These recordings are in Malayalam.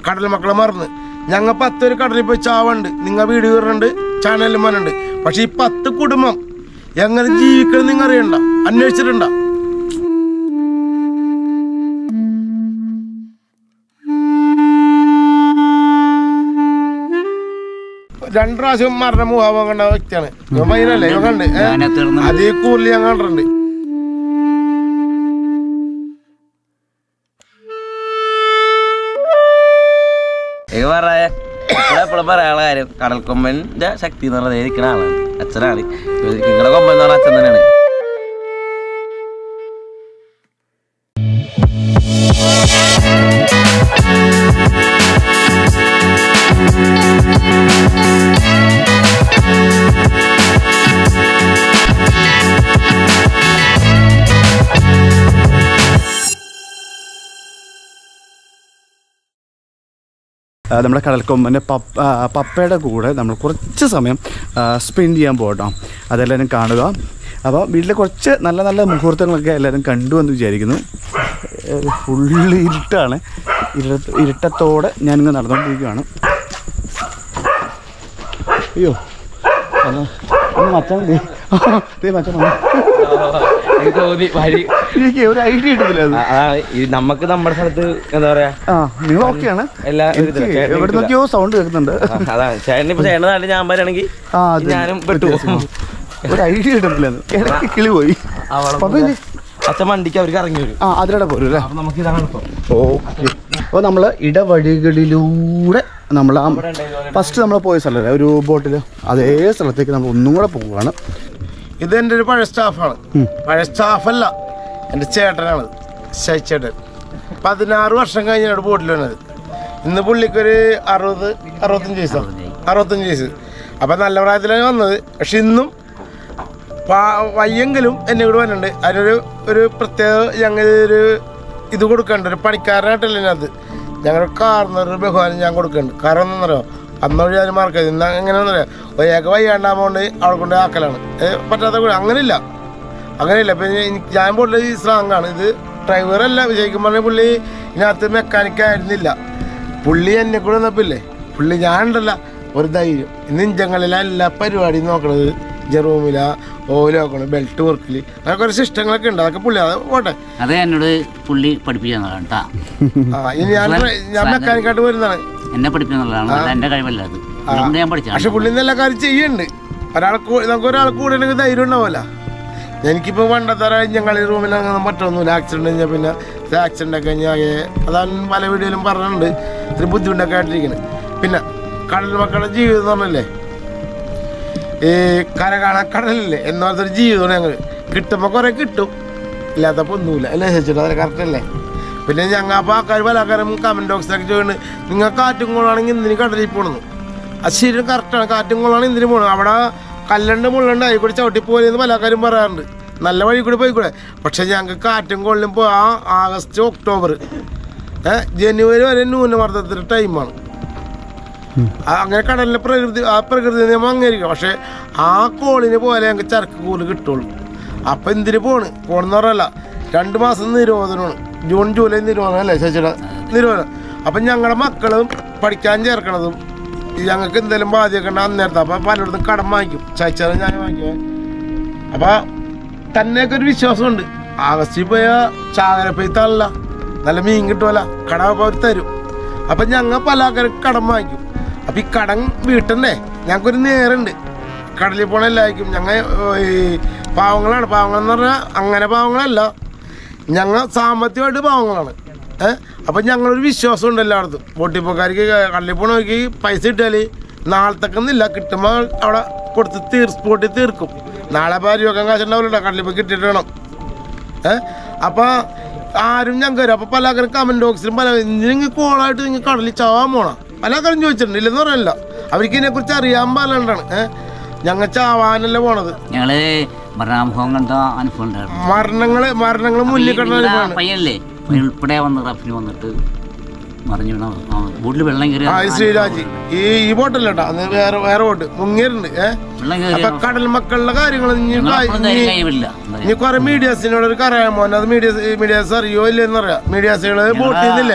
കടൽ മക്കളെ മറന്ന് ഞങ്ങൾ പത്തൊരു കടലിൽ പോയി ചാവുണ്ട് നിങ്ങൾ വീട് കയറുന്നുണ്ട് ചാനലിൽ മനുണ്ട് പക്ഷെ ഈ പത്ത് കുടുംബം എങ്ങനെ ജീവിക്കണം നിങ്ങൾ അറിയണ്ട അന്വേഷിച്ചിട്ടുണ്ട രണ്ടു പ്രാവശ്യം മരണ മുഖാമം കണ്ട വ്യക്തിയാണ് ഇവൻ പയ്യനല്ലേ ഇവൻ കണ്ട് ഏ? ഞാനെ തീർന്നു അതേ കൂടുതൽ ഞാൻ കണ്ടിട്ടുണ്ട് എനിക്ക് പറയാ എപ്പോഴും പറയാനുള്ള കാര്യം കടൽക്കൊമ്പന്റെ ശക്തി എന്ന് പറഞ്ഞത് ഇരിക്കുന്ന ആളാണ് അച്ഛനാണ് നിങ്ങളുടെ കൊമ്പൻ എന്ന് പറഞ്ഞാൽ അച്ഛൻ തന്നെയാണ് ആ, നമ്മുടെ കടൽക്കൊമ്പൻ്റെ പപ്പ ആ, പപ്പയുടെ കൂടെ നമ്മൾ കുറച്ച് സമയം സ്പെൻഡ് ചെയ്യാൻ പോകട്ടോ അതെല്ലാവരും കാണുക അപ്പോൾ വീട്ടിലെ കുറച്ച് നല്ല നല്ല മുഹൂർത്തങ്ങളൊക്കെ എല്ലാവരും കണ്ടു എന്ന് വിചാരിക്കുന്നു ഫുള്ള് ഇരുട്ടാണ് ഇരുട്ട ഇരുട്ടത്തോടെ ഞാനിങ്ങ് നടന്നുകൊണ്ടിരിക്കുകയാണ് അയ്യോ അല്ല ഒന്ന് മച്ചാൻ ദേ. ദേ മച്ചാൻ വന്നു. എനിക്ക് തോന്നി വഴി എനിക്ക് ഒരു ഐഡിയ കിട്ടുന്നില്ല അത് അതാണ് ഈ നമുക്ക് നമ്മുടെ സ്ഥലത്ത് എന്താ പറയാ ആ നിങ്ങൾ ഓക്കെയാണ് എല്ലാ ഒരു എനിക്ക് ഇതിലും ചേട്ടന് എവിടെ കിട്ടില്ല. നോക്കിയോ സൗണ്ട് കേൾക്കുന്നുണ്ട് ആ, അതാണ് ചേട്ടൻ ഇപ്പൊ ചേട്ടൻ്റെ നാട്ടിൽ ഞാൻ പറയുകയാണെങ്കിൽ ആ അത് ഞാനും പെട്ടു വ്യത്യാസമാണ്. ഒരു ഐഡിയ കിട്ടുന്നില്ല അത്. ഇടയ്ക്ക് കിളി പോയി അവളെ പപ്പ ഇല്ലേ? അച്ഛൻ വണ്ടിക്ക് അവർക്ക് ഇറങ്ങി വരും ആ അതിലൂടെ പോരും അല്ലേ അപ്പൊ നമുക്ക് ഇതാണ് ഇപ്പൊ ഓക്കെ അപ്പോൾ നമ്മൾ ഇടവഴികളിലൂടെ നമ്മൾ ആ ഫസ്റ്റ് നമ്മൾ പോയ സ്ഥലമല്ലേ ഒരു ബോട്ടിൽ അതേ സ്ഥലത്തേക്ക് നമ്മൾ ഒന്നും കൂടെ പോവുകയാണ് ഇത് എൻ്റെ ഒരു പഴയ സ്റ്റാഫാണ് പഴയ സ്റ്റാഫല്ല എൻ്റെ ചേട്ടനാണ് ശൈച്ചേട്ടൻ പതിനാറ് വർഷം കഴിഞ്ഞാണ് ബോട്ടിൽ വന്നത് ഇന്ന് പുള്ളിക്കൊരു അറുപത് അറുപത്തഞ്ച് വയസ്സാ അറുപത്തഞ്ച് വയസ്സ് അപ്പം നല്ല പ്രായത്തിലാണ് വന്നത് പക്ഷെ ഇന്നും പാ- വയ്യെങ്കിലും എന്നെ കൂടെ വരുന്നുണ്ട് അതിനൊരു ഒരു പ്രത്യേക ഞങ്ങൾ ഒരു ഇത് കൊടുക്കുന്നുണ്ട് ഒരു പണിക്കാരനായിട്ടല്ല ഇതിനകത്ത് ഞങ്ങളുടെ കാർന്നൊരു ബഹുമാനം ഞാൻ കൊടുക്കുന്നുണ്ട് കാരണം എന്താണെന്നറിയോ അന്നൊഴി ഞാൻ മാർക്കത് ഇന്ന് എങ്ങനെയാണെന്നറിയോ ഒരേക്ക് വയ്യാണ്ടാകുമ്പോൾ അവിടെ കൊണ്ട് ആക്കലാണ് ഏ, പറ്റാത്ത കൂടെ അങ്ങനെയില്ല അങ്ങനെയില്ല ഇപ്പം എനിക്ക് ഞാൻ പോലുള്ള ഈ സ്ട്രോങ്ങാണ് ഇത് ഡ്രൈവറല്ല വിജയിക്കും പറഞ്ഞ പുള്ളി ഇതിനകത്ത് മെക്കാനിക് ആയിരുന്നില്ല പുള്ളി എന്നെ കൂടെ വന്നപ്പില്ലേ പുള്ളി ഞാൻ ഉണ്ടല്ല ഒരു ധൈര്യം ഇന്ന് ഇഞ്ചങ്ങളിലെ എല്ലാ പരിപാടിയും നോക്കണത് ജെറൂമില ഓയില് നോക്കണം ബെൽറ്റ് വർക്കിൽ അങ്ങനെ കുറേ സിസ്റ്റങ്ങളൊക്കെ ഉണ്ട് അതൊക്കെ പുള്ളി അത് പോട്ടെ അത് എന്നോട് പുള്ളി പഠിപ്പിച്ചതാണ് കേട്ടാ ആ ഇനി ഞാൻ ഡ്രൈ- ഞാൻ മെക്കാനിക്കായിട്ട് വരുന്നതാണ് എന്നെ പഠിപ്പിച്ചതാണ് അല്ല എൻ്റെ കഴിവല്ല അത് അതുകൊണ്ട് ഞാൻ പക്ഷെ പഠിച്ചതാണ് പുള്ളി നല്ല കാര്യം ചെയ്യുന്നുണ്ട് ഒരാളെ കൂ- നമുക്ക് ഒരാൾ കൂടെ ഉണ്ടെങ്കിൽ ധൈര്യം ഉണ്ടാവില്ല എനിക്കിപ്പോൾ പണ്ടത്തെ ഞങ്ങൾ ഈ റൂമിൽ അങ്ങനെ പറ്റൊന്നുമില്ല ആക്സിഡന്റ് കഴിഞ്ഞാൽ പിന്നെ ആക്സിഡന്റ് ഒക്കെ കഴിഞ്ഞാൽ അതാണ് പല വീഡിയോയിലും പറഞ്ഞിട്ടുണ്ട് ഇത്തിരി ബുദ്ധിമുട്ടൊക്കെ ആയിട്ടിരിക്കുന്നത് പിന്നെ കടൽ മക്കളുടെ ജീവിതം എന്ന് പറഞ്ഞല്ലേ ഈ കര കാണാൻ കടലില്ലേ എന്നോലത്തെ ഒരു ജീവിതമാണ് ഞങ്ങൾ കിട്ടുമ്പോൾ കുറേ കിട്ടും ഇല്ലാത്തപ്പോൾ ഒന്നുമില്ല അല്ലേ ചേച്ചിട്ട് അതിന് കറക്റ്റ് അല്ലേ പിന്നെ ഞങ്ങൾ അപ്പോൾ ആൾക്കാർ പല ആൾക്കാരും കമൻറ്റ് ബോക്സിലൊക്കെ ചോദിക്കുന്നത് നിങ്ങൾ കാറ്റും കോളാണെങ്കിൽ എന്തിന് കടലിൽ പോകണമെന്ന് അത് ശരിയും കറക്റ്റാണ് കാറ്റും കോളാണ് എന്തിനു പോകണം അവിടെ കല്ലുണ്ട് മുള്ളുണ്ട് അതിൽ കൂടി ചവിട്ടി പോലെന്ന് പല ആൾക്കാരും പറയാറുണ്ട് നല്ല വഴി കൂടി പോയിക്കൂടെ പക്ഷെ ഞങ്ങൾക്ക് കാറ്റും കൊള്ളും പോ ആ ആഗസ്റ്റ് ഒക്ടോബർ ഏഹ് ജനുവരി വരെ ന്യൂനമർദ്ദത്തിൻ്റെ ടൈമാണ് ആ അങ്ങനെ കടലിലെ പ്രകൃതി ആ പ്രകൃതി നിയമം അംഗീകരിക്കാം പക്ഷെ ആ കോളിന് പോലെ ഞങ്ങൾക്ക് ചരക്ക് കൂടുതൽ കിട്ടുള്ളൂ അപ്പം എന്തിന് പോണ് പോണെന്ന് പറയല്ല രണ്ട് മാസം നിരോധനമാണ് ജൂൺ ജൂലൈ നിരോധനം അല്ലേ ചേച്ചിയുടെ നിരോധനം അപ്പം ഞങ്ങളുടെ മക്കളും പഠിക്കാൻ ചേർക്കണതും ഈ ഞങ്ങൾക്ക് എന്തെങ്കിലും ബാധ്യത ഉണ്ട് അന്നേരത്തെ അപ്പം പലയിടത്തും കടം വാങ്ങിക്കും ചേച്ചാൽ ഞാൻ വാങ്ങിക്കുവേ അപ്പം തന്നെയൊക്കെ ഒരു വിശ്വാസമുണ്ട് ആഗസ്റ്റിൽ പോയാൽ ചാകരപ്പയ്ത്തല്ല നല്ല മീൻ കിട്ടുമല്ല കട അവർ തരും അപ്പം ഞങ്ങൾ പല ആൾക്കാരും കടം വാങ്ങിക്കും അപ്പം ഈ കടം വീട്ടണ്ടേ ഞങ്ങൾക്കൊരു നേരുണ്ട് കടലിൽ പോണ എല്ലാവർക്കും ഞങ്ങൾ ഈ പാവങ്ങളാണ് പാവങ്ങളെന്ന് പറഞ്ഞാൽ അങ്ങനെ പാവങ്ങളല്ല ഞങ്ങൾ സാമ്പത്തികമായിട്ട് പാവങ്ങളാണ് ഏഹ് അപ്പം ഞങ്ങളൊരു വിശ്വാസം ഉണ്ട് എല്ലായിടത്തും ബോട്ടിപ്പോക്കാർക്ക് കടലിൽ പോണവർക്ക് പൈസ കിട്ടിയാൽ നാളത്തേക്കൊന്നുമില്ല കിട്ടുമ്പോൾ അവിടെ കൊടുത്ത് തീർ സ്പോട്ടിൽ തീർക്കും നാളെ ഭാര്യ കാശുണ്ടാവില്ല കടലിൽ പോയി കിട്ടിയിട്ട് വേണം ഏഹ് അപ്പോൾ ആരും ഞങ്ങൾക്ക് വരും അപ്പോൾ പല ആൾക്കാരും കമൻറ്റ് ബോക്സിലും പല നിങ്ങൾ കോളായിട്ട് നിങ്ങൾ കടലിൽ ചാവാൻ പോണ പല ആൾക്കാരും ചോദിച്ചിട്ടുണ്ട് ഇല്ലെന്ന് പറയല്ല അവർക്ക് ഇതിനെക്കുറിച്ച് അറിയാൻ പാലുണ്ടാണ് ഏഹ് ഞങ്ങൾ ചാവാനല്ല പോണത് ഞങ്ങള് മരണാനുഭവം കണ്ട അനുഭവം ഉണ്ടായിരുന്നു മരണങ്ങൾ മരണങ്ങൾ മുന്നിൽ ഈ കണ്ട നിങ്ങളുടെ ആ അനുഭവമാണ് പയ്യനല്ലേ പയ്യൻ ഉൾപ്പെടെ വന്ന് റഫിന് വന്നിട്ട് മറിഞ്ഞു വീണ ബോട്ടിൽ വെള്ളം കയറി ആ ഈ ശ്രീരാജ് ഈ ഈ ബോട്ടല്ല കേട്ടോ അന്ന് വേറെ വേറെ ബോട്ട് മുങ്ങിയിട്ടുണ്ട് ഏഹ് വെള്ളം കയറി അപ്പൊ കടൽ മക്കളുടെ കാര്യങ്ങൾ ഇനി ഞങ്ങളപ്പോഴും ധൈര്യം ഇനി- കഴിവില്ല ഇനി കുറെ മീഡിയാസിനോട് ഒരു കറിയാൻ മോനെ അത് മീഡിയ മീഡിയാസ് അറിയോ ഇല്ലെന്ന് അറിയാം മീഡിയാസുകള് ബോട്ട് ചെയ്യുന്നില്ലേ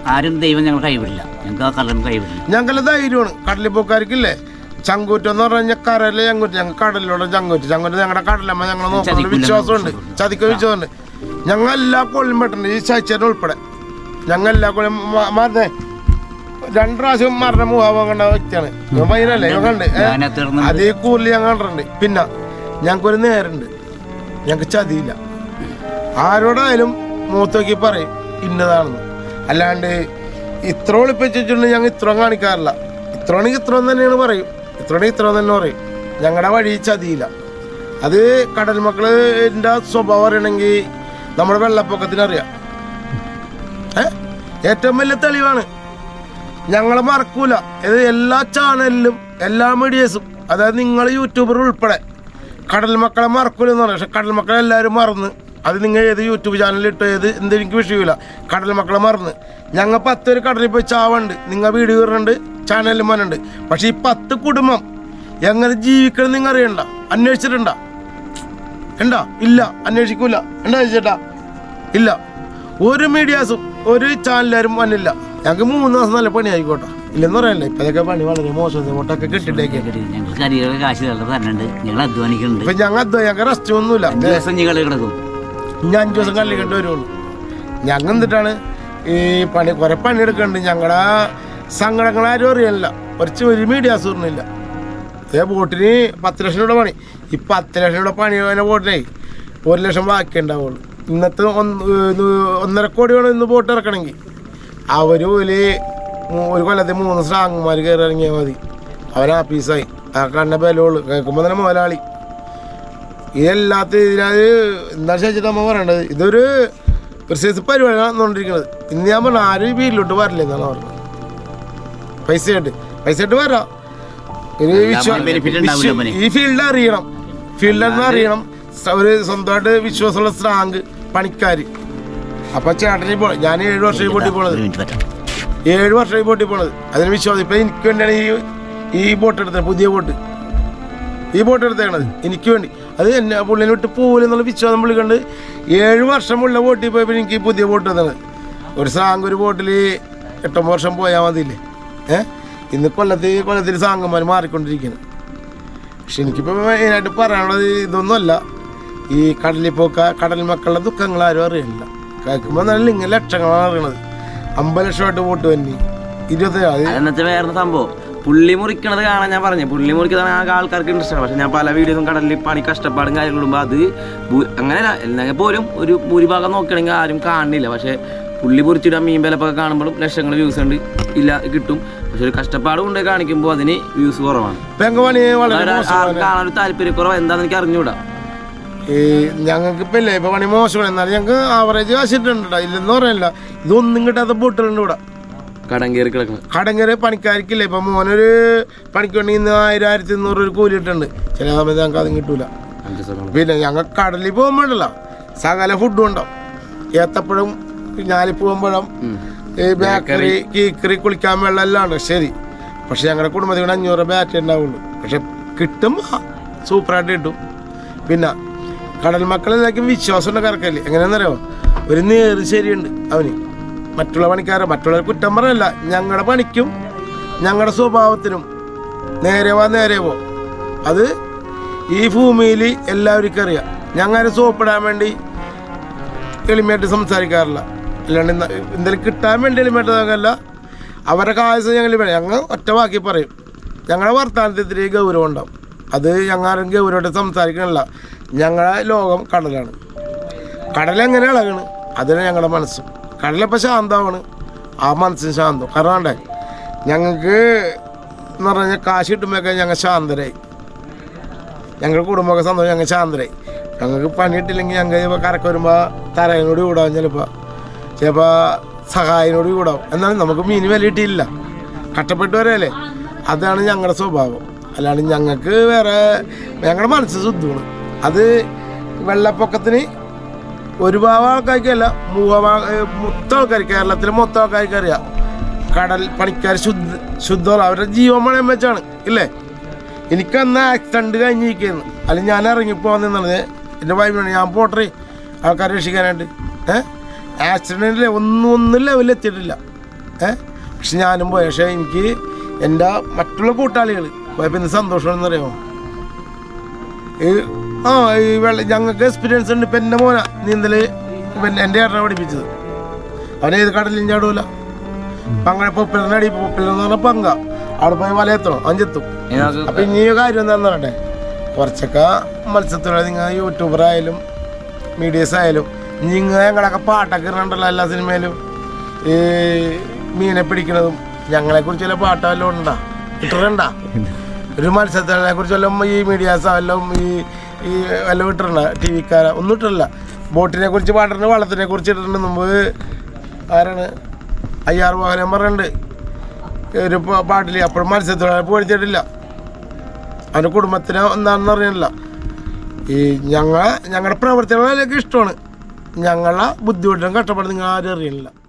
ആരും ദൈവം ഞങ്ങൾ കൈവിടില്ല ഞങ്ങൾക്ക് ആ കടലും കൈവിടില്ല ഞങ്ങളുടെ ധൈര്യമാണ് കടലിൽ പോക്കാർക്കില്ലേ ചങ്കൂറ്റം എന്ന് പറഞ്ഞു കഴിഞ്ഞാൽ കരയിലെ ചങ്കൂറ്റ് ഞങ്ങൾ കടലിലൂടെ ചങ്കൂറ്റ് ചങ്കൂറ്റ് ഞങ്ങളുടെ കടലമ്മ ഞങ്ങൾ നോക്കുന്ന ചതിക്കൂല വിശ്വാസമുണ്ട് വിശ്വാസമുണ്ട്. ചതിക്ക വിശ്വാസമുണ്ട് ഞങ്ങൾ എല്ലാ കൊള്ളും പെട്ടുണ്ട് ഈ ശൈച്ചേട്ടൻ ഉൾപ്പെടെ ഞങ്ങൾ എല്ലാ കൊള്ളും മറന്നേ രണ്ട് പ്രാവശ്യം മരണ മുഖാഭാവം കണ്ട വ്യക്തിയാണ് ഇവൻ പയ്യനല്ലേ ഇവൻ കണ്ട് ഏ? ഞാനകത്ത് കിടന്ന് അതേ കൂടുതൽ ഞങ്ങൾ കണ്ടിട്ടുണ്ട് പിന്നെ ഞങ്ങൾക്കൊരു നേരമുണ്ട് ഞങ്ങൾക്ക് ചതിയില്ല ആരോടായാലും മൂത്ത് നോക്കി പറയും ഇന്നതാണെന്ന് അല്ലാണ്ട് ഇത്ര ഒളിപ്പിച്ചിട്ടുണ്ട് ഞങ്ങൾ ഇത്ര കാണിക്കാറില്ല ഇത്രയാണെങ്കിൽ ഇത്ര തന്നെയാണ് പറയും ഇത്രയാണെങ്കിൽ ഇത്ര തന്നെ പറയും ഞങ്ങളുടെ വഴി ചതിയില്ല അത് കടൽ മക്കളിൻ്റെ സ്വഭാവം അറിയണമെങ്കിൽ നമ്മുടെ വെള്ളപ്പൊക്കത്തിന് അറിയാം ഏ ഏറ്റവും വലിയ തെളിവാണ് ഞങ്ങളെ മറക്കൂല ഇത് എല്ലാ ചാനലിലും എല്ലാ മീഡിയസും അതായത് നിങ്ങൾ യൂട്യൂബർ ഉൾപ്പെടെ കടൽ മക്കളെ മറക്കൂല എന്ന് പറഞ്ഞു പക്ഷെ കടൽ മക്കളെ എല്ലാവരും മറന്ന് അത് നിങ്ങൾ ഏത് യൂട്യൂബ് ചാനലിൽ ഇട്ടോ ഏത് എന്തെനിക്ക് വിഷയമില്ല കടൽ മക്കളെ മറന്ന് ഞങ്ങൾ പത്ത് പേര് കടലിൽ പോയി ചാവുണ്ട് നിങ്ങൾ വീഡിയോ ഇടുന്നുണ്ട് ചാനലിൽ മനുണ്ട് പക്ഷെ ഈ പത്ത് കുടുംബം എങ്ങനെ ജീവിക്കണം നിങ്ങൾ അറിയണ്ട അന്വേഷിച്ചിട്ടുണ്ടോ ഉണ്ടോ ഇല്ല അന്വേഷിക്കൂല ഉണ്ടോ ചേട്ടാ ഇല്ല ഒരു മീഡിയാസും ഒരു ചാനലുകാരും വന്നില്ല ഞങ്ങൾക്ക് മൂന്ന് ദിവസം നല്ല പണി ആയിക്കോട്ടെ ഇല്ലെന്ന് പറയല്ലേ ഇപ്പൊ ഇതൊക്കെ പണി വളരെ മോശം മുട്ടൊക്കെ കിട്ടിട്ടേക്ക് ഞങ്ങൾ കരികളെ കാശ് തള്ളത് തരുന്നുണ്ട് ഞങ്ങൾ അധ്വാനിക്കുന്നുണ്ട് ഇപ്പൊ ഞങ്ങൾ അധ്വാനം ഞങ്ങൾക്ക് റെസ്റ്റ് ഒന്നുമില്ല അഞ്ച് ദിവസം ഞങ്ങൾ കിടക്കും ഞാൻ അഞ്ചു ദിവസം കല്ലിക്കേണ്ടി വരുള്ളൂ ഞങ്ങൾ എന്നിട്ടാണ് ഈ പണി കുറെ പണി എടുക്കുന്നുണ്ട് ഞങ്ങളുടെ സങ്കടങ്ങൾ ആരും അറിയാനില്ല കുറച്ച് ഒരു മീഡിയാസ് പറഞ്ഞില്ല ഏ ബോട്ടിന് പത്ത് ലക്ഷം രൂപ പണി ഈ പത്ത് ലക്ഷം രൂപ പണി വേണ ബോട്ടിനെ ഒരു ലക്ഷം ബാക്കി ഉണ്ടാവുള്ളൂ ഇന്നത്തെ ഒന്ന് ഇത് ഒന്നര കോടി വേണം ഇന്ന് ബോട്ട് ഇറക്കണമെങ്കിൽ അവർ ഒരു മൂ- ഒരു കൊല്ലത്തിൽ മൂന്ന് സ്ട്രാങ്മാർ കയറി ഇറങ്ങിയാൽ മതി അവൻ ആപ്പീസായി ആ കണ്ണ ബലോള് കേൾക്കുമ്പോൾ തന്നെ മുതലാളി ഇതെല്ലാത്ത ഇതിനത് എന്താ ചോദിച്ചിട്ട് അമ്മ പറയണത് ഇതൊരു ഒരു സൈസ് പരിപാടി നടന്നുകൊണ്ടിരിക്കുന്നത് ഇന്ന് ഞാൻ പറഞ്ഞു ആരും ഈ വീട്ടിലോട്ട് വരില്ല എന്നാണ് പറഞ്ഞത് പൈസ ആയിട്ട് പൈസ ആയിട്ട് വരാം ഇനി വിശ്വാ- benefit ഉണ്ടാവില്ല വിശ്വ- മോനെ. ഈ ഫീൽഡ് അറിയണം ഫീൽഡ് എന്ന് അറിയണം സ- ഒരു സ്വന്തമായിട്ട് വിശ്വാസമുള്ള സ്ട്രാങ്ക് പണിക്കാര് അപ്പൊ ചേട്ടന് പോ ഞാൻ ഏഴ് വർഷം ഈ ബോട്ടിൽ പോണത് ഒരു മിനിറ്റ് പറ്റാം ഏഴ് വർഷം ഈ ബോട്ടിൽ പോണത് അതിന് വിശ്വാസം ഇപ്പൊ എനിക്ക് വേണ്ടിയാണ് ഈ ഈ ബോട്ട് എടുത്തത് പുതിയ ബോട്ട് ഈ ബോട്ട് എടുത്തേക്കണത് എനിക്ക് വേണ്ടി അത് എന്നെ പുള്ളിനെ വിട്ട് പോലെന്നുള്ള വിശ്വാസം പുള്ളി കണ്ട് ഏഴ് വർഷമുള്ള ബോട്ടിൽ പോയപ്പോൾ എനിക്ക് ഈ പുതിയ ബോട്ട് തന്നത് ഒരു സാങ്ക് ഒരു ബോട്ടിൽ എട്ടൊമ്പത് വർഷം പോയാൽ മതിയില്ലേ ഏ ഇന്ന് കൊല്ലത്തിൽ കൊല്ലത്തിൽ സാങ്കന്മാർ മാറിക്കൊണ്ടിരിക്കുകയാണ് പക്ഷെ എനിക്കിപ്പോൾ മെയിനായിട്ട് പറയാനുള്ളത് ഇതൊന്നുമല്ല ഈ കടലിൽ പോക്ക കടൽ മക്കളുടെ ദുഃഖങ്ങൾ ആരും അറിയില്ല കേൾക്കുമ്പോൾ നല്ല ഇങ്ങനെ ലക്ഷങ്ങളാണ് അറിയണത് അമ്പത് ലക്ഷമായിട്ട് വോട്ട് തന്നെ ഇരുപത്തി അത് അതെന്നത്തെ വേറെ സംഭവം പുള്ളി മുറിക്കണത് കാണാൻ ഞാൻ പറഞ്ഞു പുള്ളി മുറിക്കുന്നത് ആ ആൾക്കാർക്ക് ഇൻട്രസ്റ്റ് ആണ് പക്ഷെ ഞാൻ പല വീഡിയോസും കടലിൽ പണി കഷ്ടപ്പാടും കാര്യങ്ങളും ഇടുമ്പോൾ അത് ഭൂ- അങ്ങനെയല്ല അല്ലെങ്കിൽ പോലും ഒരു ഭൂരിഭാഗം നോക്കുകയാണെങ്കിൽ ആരും കാണുന്നില്ല പക്ഷെ പുള്ളി പൊറിച്ചിടാൻ മീൻ വിലപ്പൊക്കെ കാണുമ്പോഴും ലക്ഷങ്ങൾ വ്യൂസ് ഉണ്ട് ഇല്ല കിട്ടും പക്ഷെ ഒരു കഷ്ടപ്പാട് കൊണ്ട് കാണിക്കുമ്പോൾ അതിന് വ്യൂസ് കുറവാണ് പെങ്കവാണി വളരെ അതായത് മോശമാണ് ആർക്കും കാണാൻ ഒരു താല്പര്യക്കുറവ് എന്താണെന്ന് എനിക്ക് അറിഞ്ഞുകൂടാ ഈ ഞങ്ങൾക്ക് ഇപ്പം ഇല്ലേ ഇപ്പം പണി മോശമാണ് എന്നാലും ഞങ്ങൾക്ക് ആവറേജ് കാശിട്ടുണ്ട് ഇല്ലെന്ന് പറയല്ല ഇതൊന്നും കിട്ടാത്ത ബോട്ടുകളുണ്ട് ഇവിടെ കടം കയറി കിടക്കണം കടങ്ങര പണിക്കാർക്കില്ല ഇപ്പം മോനൊരു പണിക്ക് വേണ്ടി ഇന്ന് ആയിരം ആയിരത്തി ഇരുന്നൂറ് ഒരു കൂലി ഇട്ടുണ്ട് ചില സമയത്ത് ഞങ്ങൾക്ക് അതും കിട്ടൂല അഞ്ച് ദിവസം പിന്നെ ഞങ്ങൾ കടലിൽ പോകുമ്പോഴല്ല സകല ഫുഡും ഉണ്ടാവും ഏത്തപ്പഴം ഞാലിപ്പൂവൻ പഴം ഈ ബേക്കറി കീക്കറി കുളിക്കാൻ വെള്ളം എല്ലാം ഉണ്ട് ശരി പക്ഷെ ഞങ്ങളുടെ കുടുംബത്തിൽ കൂടെ അഞ്ഞൂറ് ബാറ്റ് ഉണ്ടാവുള്ളൂ പക്ഷെ കിട്ടുമ്പോൾ സൂപ്പറായിട്ട് കിട്ടും പിന്നെ കടൽ മക്കളിലേക്കും വിശ്വാസമുണ്ട് കറക്കല്ലേ എങ്ങനെയാണെന്നറിയോ ഒരു നേര് ശരിയുണ്ട് അവന് മറ്റുള്ള പണിക്കാരെ മറ്റുള്ളവർ കുറ്റം പറയല്ല ഞങ്ങളുടെ പണിക്കും ഞങ്ങളുടെ സ്വഭാവത്തിനും നേരെ വാ നേരെ പോ അത് ഈ ഭൂമിയിൽ എല്ലാവർക്കും അറിയാം ഞങ്ങൾ സോപ്പിടാൻ വേണ്ടി എളിമയായിട്ട് സംസാരിക്കാറില്ല അല്ലാണ്ട് ഇന്ന- എന്തെങ്കിലും കിട്ടാൻ വേണ്ടി എളിമയായിട്ട് നോക്കല്ല അവരുടെ കാശ് ഞങ്ങൾ വേണം ഞങ്ങൾ ഒറ്റ വാക്കി പറയും ഞങ്ങളുടെ വർത്തമാനത്തിൽ ഇത്തിരി ഗൗരവം ഉണ്ടാവും അത് ഞങ്ങളും ഗൗരവമായിട്ട് സംസാരിക്കണില്ല ഞങ്ങളുടെ ലോകം കടലാണ് കടലെങ്ങനെ ഇളകണ് അതിന് ഞങ്ങളുടെ മനസ്സും കടലപ്പോൾ ശാന്തമാണ് ആ മനസ്സിന് ശാന്തം കാരണം വേണ്ടേ ഞങ്ങൾക്ക് എന്ന് പറഞ്ഞാൽ കാശ് കിട്ടുമ്പോഴൊക്കെ ഞങ്ങൾ ശാന്തരായി ഞങ്ങളുടെ കുടുംബമൊക്കെ സന്തോഷം ഞങ്ങൾ ശാന്തരായി ഞങ്ങൾക്ക് പണിയിട്ടില്ലെങ്കിൽ ഞങ്ങൾ ചിലപ്പോൾ കരക്ക് വരുമ്പോൾ തരയനോട് കൂടാവും ചിലപ്പോൾ ചിലപ്പോൾ സഹായനോട് കൂടാവും എന്നാലും നമുക്ക് മീൻ വില കിട്ടിയില്ല കഷ്ടപ്പെട്ട് വരെയല്ലേ അതാണ് ഞങ്ങളുടെ സ്വഭാവം അല്ലാണ്ട് ഞങ്ങൾക്ക് വേറെ ഞങ്ങളുടെ മനസ്സ് ശുദ്ധമാണ് അത് വെള്ളപ്പൊക്കത്തിന് ഒരു ഭാഗം ആൾക്കാർക്കല്ല മൂവാ മൊത്തം ആൾക്കാർ കേരളത്തിലെ മൊത്തം ആൾക്കാർക്ക് അറിയാം കടൽ പണിക്കാർ ശുദ്ധ ശുദ്ധമാണ് അവരുടെ ജീവൻ പണയം വെച്ചാണ് ഇല്ലേ എനിക്കന്ന് ആക്സിഡന്റ് കഴിഞ്ഞിരിക്കുന്നു അല്ലെങ്കിൽ ഞാൻ ഇറങ്ങിപ്പോകാൻ നിന്നത് എൻ്റെ വൈഫിനാണ് ഞാൻ പോട്ടറി ആൾക്കാരെ രക്ഷിക്കാനായിട്ട് ഏഹ് ആക്സിഡൻറ്റിൽ ഒന്നും ഒന്നും ലെവലിൽ എത്തിയിട്ടില്ല ഏ പക്ഷെ ഞാനും പോയി പക്ഷേ എനിക്ക് എൻ്റെ മറ്റുള്ള കൂട്ടാളികൾ പോയപ്പോൾ ഇന്ന് സന്തോഷമാണെന്ന് അറിയാമോ ഈ ആ ഈ വെള്ള ഞങ്ങൾക്ക് എക്സ്പീരിയൻസ് ഉണ്ട് ഇപ്പം എൻ്റെ മോന നീന്തൽ പിന്നെ എൻ്റെ ഏട്ടനെ പഠിപ്പിച്ചത് അവൻ ഏത് കടലിലും ചാടൂല പങ്ക പൊപ്പിലിൻ്റെ അടി പൊപ്പിലെന്ന് പറഞ്ഞാൽ പങ്ക അവിടെ പോയി വലയെത്തണം അഞ്ചെത്തും ഇനി നമുക്ക് അപ്പൊ ഇനി ഒരു കാര്യം എന്താണെന്ന് പറയട്ടെ കുറച്ചൊക്കെ മത്സ്യത്തൊഴിലാളി നിങ്ങൾ യൂട്യൂബർ ആയാലും മീഡിയസ് ആയാലും നിങ്ങൾ ഞങ്ങളൊക്കെ പാട്ടൊക്കെ ഇടണ്ടല്ലോ എല്ലാ സിനിമയിലും ഈ മീനെ പിടിക്കണതും ഞങ്ങളെ കുറിച്ച് വല്ല പാട്ടോ വല്ലതും ഉണ്ടാ ഇട്ടിട്ടുണ്ട ഒരു മത്സ്യത്തൊഴിലാളിയെ കുറിച്ച് വല്ലതും ഈ മീഡിയാസ് വല്ലതും ഈ ഈ വല്ലതും ഇട്ടിട്ടുണ്ട ടി വിക്കാര ഒന്നും ഇട്ടിട്ടില്ല ബോട്ടിനെ കുറിച്ച് പാട്ടിട്ടുണ്ട് വള്ളത്തിനെ കുറിച്ച് ഇട്ടിട്ടുണ്ട് മുമ്പ് ആരാണ് അയ്യാറ് വാഹനം പറഞ്ഞിട്ടുണ്ട് ഒരു പ- പാട്ടിൽ അപ്പോഴും മത്സ്യത്തൊഴിലാളി പഠിച്ചിട്ടില്ല അവൻ്റെ കുടുംബത്തിന് എന്താണെന്ന് അറിയണില്ല ഈ ഞങ്ങൾ ഞങ്ങളുടെ പ്രവർത്തനങ്ങളൊക്കെ ഇഷ്ടമാണ് ഞങ്ങളെ ബുദ്ധിമുട്ടും കഷ്ടപ്പാടും നിങ്ങൾ ആരും അറിയണില്ല